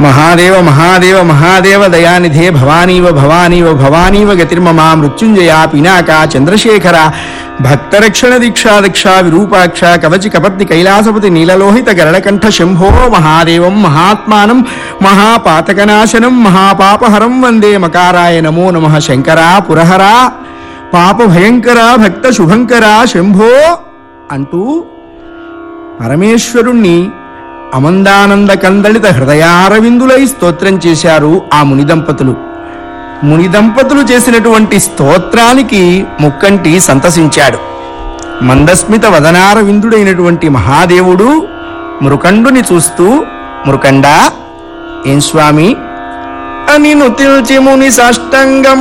మహాదేవ మహాదేవ మహాదేవ దయానిధే భవానీవ భవానీవ భవానీవ గతిర్మమా మృత్యుంజయ పినాక చంద్రశేఖర భక్తరక్షణ దీక్షా దీక్షా విరూపాక్ష కవచి కపర్తి కైలాసపతి నీలలోహిత గరళకంఠ శంభో మహాదేవం మహాత్మానం మహాపాతకనాశనం మహాపాపహరం వందే మకారాయ నమో నమ శంకరా పురహరా పాప భయంకర భక్త శుభంకర శంభో అంటూ పరమేశ్వరుణ్ణి అమందానంద కందళిత హృదయారవిందులై స్తోత్రం చేశారు ఆ ముని దంపతులు ముని దంపతులు చేసినటువంటి స్తోత్రానికి ముక్కంటి సంతసించాడు మందస్మిత వదనారవిందుడైనటువంటి మహాదేవుడు మృకండుని చూస్తూ మృకండా ఏం స్వామి అని నుతిల్చి ముని సాష్టంగం